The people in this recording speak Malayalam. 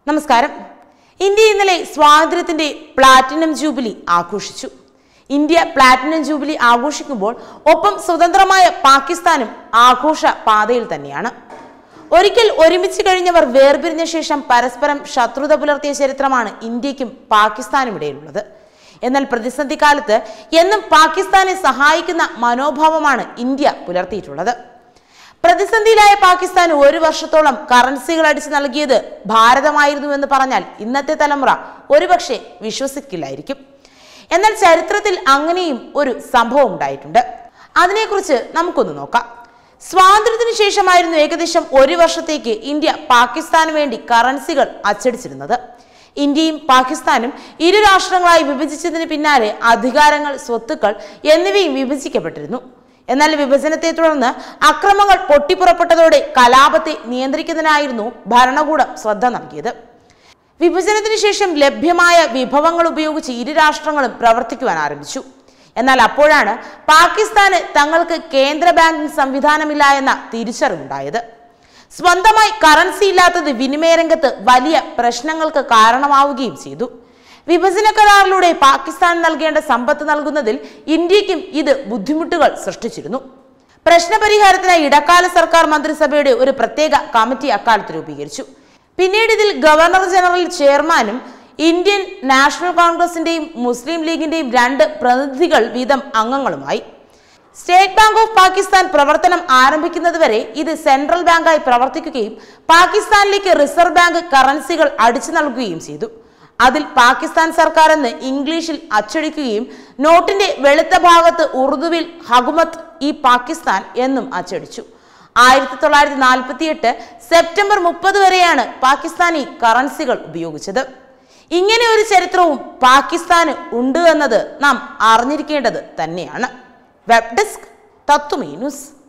നമസ്കാരം ഇന്ത്യ ഇന്നലെ സ്വാതന്ത്ര്യത്തിന്റെ പ്ലാറ്റിനം ജൂബിലി ആഘോഷിച്ചു ഇന്ത്യ പ്ലാറ്റിനം ജൂബിലി ആഘോഷിക്കുമ്പോൾ ഒപ്പം സ്വതന്ത്രമായ പാകിസ്ഥാനും ആഘോഷ പാതയിൽ തന്നെയാണ് ഒരിക്കൽ ഒരുമിച്ച് കഴിഞ്ഞവർ വേർപിരിഞ്ഞ ശേഷം പരസ്പരം ശത്രുത പുലർത്തിയ ചരിത്രമാണ് ഇന്ത്യക്കും പാകിസ്ഥാനും ഇടയിലുള്ളത് എന്നാൽ പ്രതിസന്ധി കാലത്ത് എന്നും പാകിസ്ഥാനെ സഹായിക്കുന്ന മനോഭാവമാണ് ഇന്ത്യ പുലർത്തിയിട്ടുള്ളത് പ്രതിസന്ധിയിലായ പാകിസ്ഥാൻ ഒരു വർഷത്തോളം കറൻസികൾ അടിച്ചു നൽകിയത് ഭാരതമായിരുന്നു എന്ന് പറഞ്ഞാൽ ഇന്നത്തെ തലമുറ ഒരുപക്ഷെ വിശ്വസിക്കില്ലായിരിക്കും എന്നാൽ ചരിത്രത്തിൽ അങ്ങനെയും ഒരു സംഭവം ഉണ്ടായിട്ടുണ്ട് അതിനെക്കുറിച്ച് നമുക്കൊന്ന് നോക്കാം സ്വാതന്ത്ര്യത്തിന് ശേഷമായിരുന്നു ഏകദേശം ഒരു വർഷത്തേക്ക് ഇന്ത്യ പാകിസ്ഥാന് വേണ്ടി കറൻസികൾ അച്ചടിച്ചിരുന്നത് ഇന്ത്യയും പാകിസ്ഥാനും ഇരു രാഷ്ട്രങ്ങളായി വിഭജിച്ചതിന് പിന്നാലെ അധികാരങ്ങൾ സ്വത്തുക്കൾ എന്നിവയും വിഭജിക്കപ്പെട്ടിരുന്നു എന്നാൽ വിഭജനത്തെ തുടർന്ന് അക്രമങ്ങൾ പൊട്ടിപ്പുറപ്പെട്ടതോടെ കലാപത്തെ നിയന്ത്രിക്കുന്നതിനായിരുന്നു ഭരണകൂടം ശ്രദ്ധ നൽകിയത് വിഭജനത്തിന് ശേഷം ലഭ്യമായ വിഭവങ്ങൾ ഉപയോഗിച്ച് ഇരു രാഷ്ട്രങ്ങളും പ്രവർത്തിക്കുവാൻ ആരംഭിച്ചു എന്നാൽ അപ്പോഴാണ് പാകിസ്ഥാന് തങ്ങൾക്ക് കേന്ദ്ര ബാങ്കിംഗ് സംവിധാനമില്ല എന്ന തിരിച്ചറിവുണ്ടായത് സ്വന്തമായി കറൻസി ഇല്ലാത്തത് വിനിമയ രംഗത്ത് വലിയ പ്രശ്നങ്ങൾക്ക് കാരണമാവുകയും ചെയ്തു വിഭജന കരാറിലൂടെ പാകിസ്ഥാൻ നൽകേണ്ട സമ്പത്ത് നൽകുന്നതിൽ ഇന്ത്യക്കും ഇത് ബുദ്ധിമുട്ടുകൾ സൃഷ്ടിച്ചിരുന്നു പ്രശ്നപരിഹാരത്തിനായി ഇടക്കാല സർക്കാർ മന്ത്രിസഭയുടെ ഒരു പ്രത്യേക കമ്മിറ്റി അക്കാലത്ത് രൂപീകരിച്ചു പിന്നീട് ഇതിൽ ഗവർണർ ജനറൽ ചെയർമാനും ഇന്ത്യൻ നാഷണൽ കോൺഗ്രസിന്റെയും മുസ്ലിം ലീഗിന്റെയും രണ്ട് പ്രതിനിധികൾ വീതം അംഗങ്ങളുമായി സ്റ്റേറ്റ് ബാങ്ക് ഓഫ് പാകിസ്ഥാൻ പ്രവർത്തനം ആരംഭിക്കുന്നതുവരെ ഇത് സെൻട്രൽ ബാങ്കായി പ്രവർത്തിക്കുകയും പാകിസ്ഥാനിലേക്ക് റിസർവ് ബാങ്ക് കറൻസികൾ അടിച്ചു നൽകുകയും ചെയ്തു അതിൽ പാകിസ്ഥാൻ സർക്കാർ എന്ന് ഇംഗ്ലീഷിൽ അച്ചടിക്കുകയും നോട്ടിന്റെ വെളുത്ത ഭാഗത്ത് ഉറുദുവിൽ ഹകുമത്ത് ഈ പാകിസ്ഥാൻ എന്നും അച്ചടിച്ചു ആയിരത്തി തൊള്ളായിരത്തി നാൽപ്പത്തി എട്ട് സെപ്റ്റംബർ മുപ്പത് വരെയാണ് പാകിസ്ഥാനി കറൻസികൾ ഉപയോഗിച്ചത് ഇങ്ങനെ ഒരു ചരിത്രവും പാകിസ്ഥാന് ഉണ്ട് എന്നത് നാം അറിഞ്ഞിരിക്കേണ്ടത് തന്നെയാണ് വെബ് ഡെസ്ക് തത്വമേ ന്യൂസ്